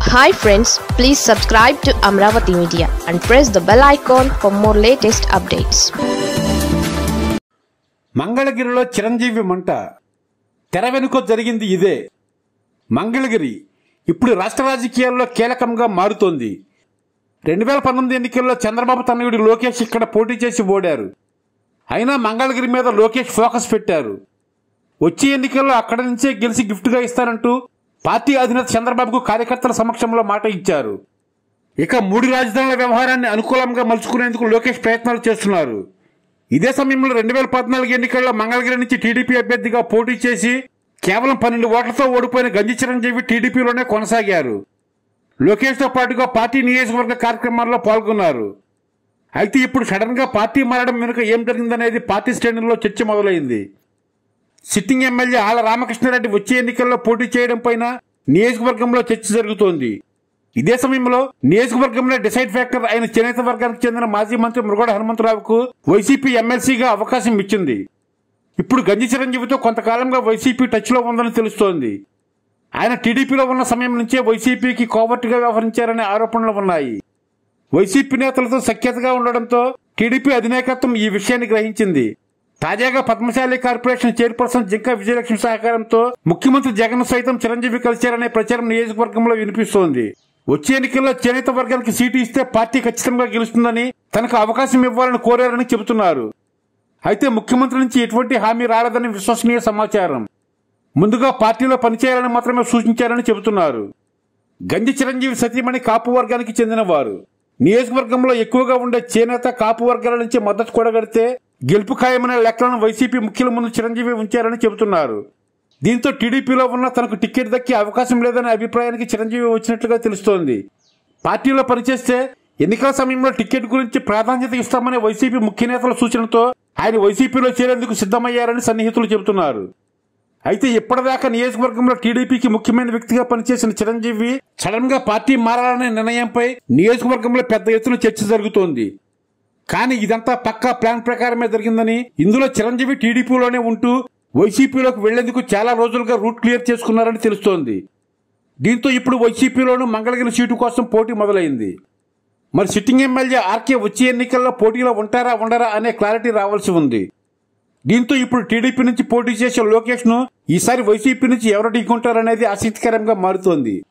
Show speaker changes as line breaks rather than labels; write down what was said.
hi friends please subscribe to Amaravati media and press the bell icon for more latest updates
మంగళగిరిలో చిరంజీవి మంట తెర వెనుక జరిగింది ఇదే మంగళగిరి ఇప్పుడు రాష్ట్ర రాజకీయాల్లో కీలకంగా మారుతోంది రెండు వేల పంతొమ్మిది ఎన్నికల్లో చంద్రబాబు తనయుడు లోకేష్ ఇక్కడ పోటీ చేసి ఓడారు అయినా మంగళగిరి మీద లోకేష్ ఫోకస్ పెట్టారు వచ్చే ఎన్నికల్లో అక్కడి నుంచే గెలిచి గిఫ్ట్గా ఇస్తారంటూ పార్టీ అధినేత చంద్రబాబుకు కార్యకర్తల సమక్షంలో మాట ఇచ్చారు ఇక మూడు రాజధానుల వ్యవహారాన్ని అనుకూలంగా మలుచుకునేందుకు లోకేష్ ప్రయత్నాలు చేస్తున్నారు ఇదే సమయంలో రెండు వేల పద్నాలుగు ఎన్నికల్లో మంగళగిరి నుంచి టీడీపీ అభ్యర్థిగా పోటీ చేసి కేవలం పన్నెండు ఓట్లతో ఓడిపోయిన గంజి చిరంజీవి టీడీపీలోనే కొనసాగారు లోకేష్తో పాటుగా పార్టీ నియోజకవర్గ కార్యక్రమాల్లో పాల్గొన్నారు అయితే ఇప్పుడు సడన్ గా పార్టీ మారడం వెనుక ఏం జరిగిందనేది పార్టీ శ్రేణుల్లో చర్చ మొదలైంది సిట్టింగ్ ఎమ్మెల్యే ఆల రామకృష్ణారెడ్డి వచ్చే ఎన్నికల్లో పోటీ చేయడం పైన నియోజకవర్గంలో చర్చ జరుగుతోంది ఇదే సమయంలో నియోజకవర్గంలో డిసైడ్ ఫ్యాక్టర్ అయిన చేనేత వర్గానికి చెందిన మాజీ మంత్రి మృగడ హనుమంతరావుకు వైసీపీ ఎమ్మెల్సీగా అవకాశం ఇచ్చింది ఇప్పుడు గంజి చిరంజీవితో కొంతకాలంగా వైసీపీ టచ్లో ఉందని తెలుస్తోంది ఆయన టీడీపీలో ఉన్న సమయం నుంచే వైసీపీకి కోవర్టుగా వ్యవహరించారనే ఆరోపణలు ఉన్నాయి వైసీపీ నేతలతో సఖ్యతగా ఉండడంతో టీడీపీ అధినాయకత్వం ఈ విషయాన్ని గ్రహించింది తాజాగా పద్మశాలి కార్పొరేషన్ చైర్పర్సన్ జింకా విజయలక్ష్మి సహకారంతో ముఖ్యమంత్రి జగన్ సైతం చిరంజీవి కలిశారనే ప్రచారం నియోజకవర్గంలో వినిపిస్తోంది వచ్చే ఎన్నికల్లో చేనేత వర్గానికి సీటు ఇస్తే పార్టీ ఖచ్చితంగా గెలుస్తుందని తనకు అవకాశం ఇవ్వాలని కోరారని చెబుతున్నారు అయితే ముఖ్యమంత్రి నుంచి ఎటువంటి హామీ రాలేదని విశ్వసనీయ సమాచారం ముందుగా పార్టీలో పనిచేయాలని మాత్రమే సూచించారని చెబుతున్నారు గంజి చిరంజీవి సతీమణి కాపు వర్గానికి చెందినవారు నియోజకవర్గంలో ఎక్కువగా ఉండే చేనేత కాపు వర్గాల నుంచి మద్దతు కూడగడితే గెలుపు ఖాయమనే లెక్కలను వైసీపీ ముఖ్యుల ముందు చిరంజీవి ఉంచారని చెబుతున్నారు దీంతో టీడీపీలో ఉన్న తనకు టికెట్ దక్కే అవకాశం లేదనే అభిప్రాయానికి చిరంజీవి వచ్చినట్లుగా తెలుస్తోంది పార్టీలో పనిచేస్తే ఎన్నికల సమయంలో టికెట్ గురించి ప్రాధాన్యత ఇస్తామనే వైసీపీ ముఖ్య నేతల సూచనతో ఆయన వైసీపీలో చేరేందుకు సిద్ధమయ్యారని సన్నిహితులు చెబుతున్నారు అయితే ఇప్పటిదాకా నియోజకవర్గంలో టీడీపీకి ముఖ్యమైన వ్యక్తిగా పనిచేసిన చిరంజీవి సడన్ గా పార్టీ మారాలనే నిర్ణయంపై నియోజకవర్గంలో పెద్ద ఎత్తున చర్చ జరుగుతోంది కానీ ఇదంతా పక్కా ప్లాన్ ప్రకారమే జరిగిందని ఇందులో చిరంజీవి టీడీపీలోనే ఉంటూ వైసీపీలోకి వెళ్లేందుకు చాలా రోజులుగా రూట్ క్లియర్ చేసుకున్నారని తెలుస్తోంది దీంతో ఇప్పుడు వైసీపీలోనూ మంగళగిరి సీటు కోసం పోటీ మొదలైంది మరి సిట్టింగ్ ఎమ్మెల్యే ఆర్కే వచ్చే ఎన్నికల్లో పోటీలో ఉంటారా ఉండరా అనే క్లారిటీ రావాల్సి ఉంది దీంతో ఇప్పుడు టీడీపీ నుంచి పోటీ చేసే లోకేష్ ను ఈసారి వైసీపీ నుంచి ఎవరు ఢీకొంటారనేది ఆసక్తికరంగా మారుతోంది